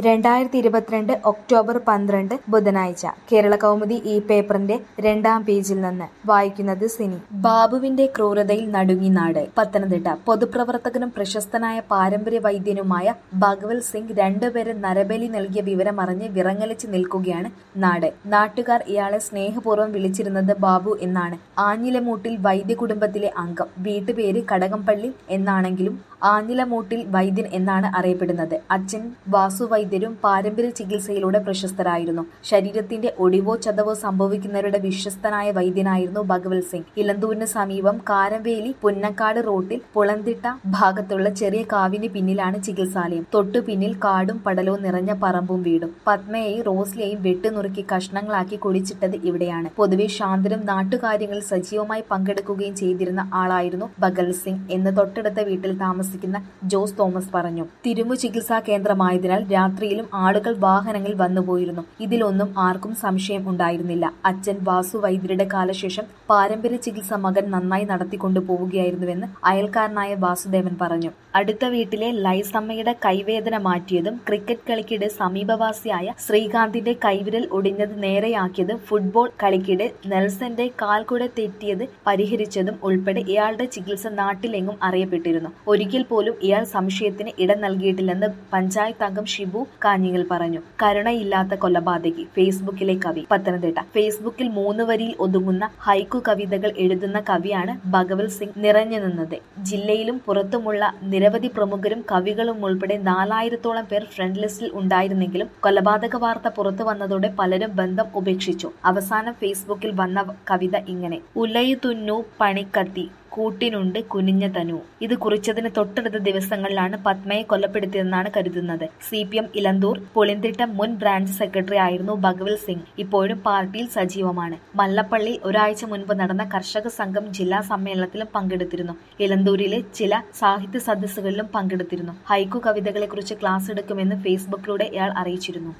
രണ്ടായിരത്തി ഇരുപത്തിരണ്ട് ഒക്ടോബർ പന്ത്രണ്ട് ബുധനാഴ്ച കേരള കൗമുദി ഈ പേപ്പറിന്റെ രണ്ടാം പേജിൽ നിന്ന് വായിക്കുന്നത് സിനി ബാബുവിന്റെ ക്രൂരതയിൽ നടുങ്ങി നാട് പത്തനംതിട്ട പൊതുപ്രവർത്തകനും പ്രശസ്തനായ പാരമ്പര്യ വൈദ്യനുമായ ഭഗവൽ സിംഗ് രണ്ടുപേരെ നരബലി നൽകിയ വിവരമറിഞ്ഞ് വിറങ്ങലിച്ച് നിൽക്കുകയാണ് നാട് നാട്ടുകാർ ഇയാളെ സ്നേഹപൂർവ്വം വിളിച്ചിരുന്നത് ബാബു എന്നാണ് ആഞ്ഞിലമൂട്ടിൽ വൈദ്യ കുടുംബത്തിലെ അംഗം വീട്ടുപേര് കടകംപള്ളി എന്നാണെങ്കിലും ആഞ്ഞിലമൂട്ടിൽ വൈദ്യൻ എന്നാണ് അറിയപ്പെടുന്നത് അച്ഛൻ വാസു വൈദ്യരും പാരമ്പര്യ ചികിത്സയിലൂടെ പ്രശസ്തരായിരുന്നു ശരീരത്തിന്റെ ഒടിവോ ചതവോ സംഭവിക്കുന്നവരുടെ വിശ്വസ്തനായ വൈദ്യനായിരുന്നു ഭഗവൽ സിംഗ് ഇലന്തൂരിന് സമീപം കാരവേലി പുന്നക്കാട് റോട്ടിൽ പുളന്തിട്ട ഭാഗത്തുള്ള ചെറിയ കാവിന് പിന്നിലാണ് ചികിത്സാലയം തൊട്ടു പിന്നിൽ കാടും പടലവും നിറഞ്ഞ പറമ്പും വീടും പത്മയെയും റോസ്ലിയെയും വെട്ടുനുറുക്കി കഷ്ണങ്ങളാക്കി കുഴിച്ചിട്ടത് ഇവിടെയാണ് പൊതുവെ ശാന്തനും നാട്ടുകാര്യങ്ങളിൽ സജീവമായി പങ്കെടുക്കുകയും ചെയ്തിരുന്ന ആളായിരുന്നു ഭഗൽ സിംഗ് എന്ന് തൊട്ടടുത്ത വീട്ടിൽ താമസിക്കുന്ന ജോസ് തോമസ് പറഞ്ഞു തിരുമു ചികിത്സാ കേന്ദ്രമായതിനാൽ രാത്രിയിലും ആളുകൾ വാഹനങ്ങളിൽ വന്നുപോയിരുന്നു ഇതിലൊന്നും ആർക്കും സംശയം ഉണ്ടായിരുന്നില്ല അച്ഛൻ വാസു വൈദ്യരുടെ കാലശേഷം പാരമ്പര്യ ചികിത്സ മകൻ നന്നായി നടത്തിക്കൊണ്ടു പോവുകയായിരുന്നുവെന്ന് അയൽക്കാരനായ വാസുദേവൻ പറഞ്ഞു അടുത്ത വീട്ടിലെ ലൈസമ്മയുടെ കൈവേദന മാറ്റിയതും ക്രിക്കറ്റ് കളിക്കിടെ സമീപവാസിയായ ശ്രീകാന്തിന്റെ കൈവിരൽ ഒടിഞ്ഞത് നേരെയാക്കിയതും ഫുട്ബോൾ കളിക്കിടെ നെൽസന്റെ കാൽക്കുട തെറ്റിയത് പരിഹരിച്ചതും ഉൾപ്പെടെ ഇയാളുടെ ചികിത്സ നാട്ടിലെങ്ങും അറിയപ്പെട്ടിരുന്നു ഒരിക്കൽ പോലും ഇയാൾ സംശയത്തിന് ഇടം നൽകിയിട്ടില്ലെന്ന് പഞ്ചായത്ത് അംഗം ഷിബു കാഞ്ഞിങ്ങൽ പറഞ്ഞു കരുണയില്ലാത്ത കൊലപാതകി ഫേസ്ബുക്കിലെ കവി പത്തനംതിട്ട ഫേസ്ബുക്കിൽ മൂന്ന് വരിയിൽ ഒതുങ്ങുന്ന ഹൈക്കു കവിതകൾ എഴുതുന്ന കവിയാണ് ഭഗവൽ സിംഗ് നിറഞ്ഞു നിന്നത് ജില്ലയിലും പുറത്തുമുള്ള നിരവധി പ്രമുഖരും കവികളും ഉൾപ്പെടെ നാലായിരത്തോളം പേർ ഫ്രണ്ട് ലിസ്റ്റിൽ ഉണ്ടായിരുന്നെങ്കിലും കൊലപാതക വാർത്ത പുറത്തു വന്നതോടെ പലരും ബന്ധം ഉപേക്ഷിച്ചു അവസാനം ഫേസ്ബുക്കിൽ വന്ന കവിത ഇങ്ങനെ ഉലയുതുന്നു പണിക്കത്തി കൂട്ടിനുണ്ട് കുനിഞ്ഞ തനു ഇത് കുറിച്ചതിന് തൊട്ടടുത്ത ദിവസങ്ങളിലാണ് പത്മയെ കൊലപ്പെടുത്തിയതെന്നാണ് കരുതുന്നത് C P M Elanthoor Pulinthitta മുൻ ബ്രാഞ്ച് സെക്രട്ടറി ആയിരുന്നു ഭഗവൽ സിംഗ് ഇപ്പോഴും പാർട്ടിയിൽ സജീവമാണ് മല്ലപ്പള്ളി ഒരാഴ്ച മുൻപ് നടന്ന കർഷക സംഘം ജില്ലാ സമ്മേളനത്തിലും പങ്കെടുത്തിരുന്നു ഇലന്തൂരിലെ ചില സാഹിത്യ സദസ്സുകളിലും പങ്കെടുത്തിരുന്നു ഹൈക്കു കവിതകളെക്കുറിച്ച് ക്ലാസ് എടുക്കുമെന്ന് ഫേസ്ബുക്കിലൂടെ ഇയാൾ അറിയിച്ചിരുന്നു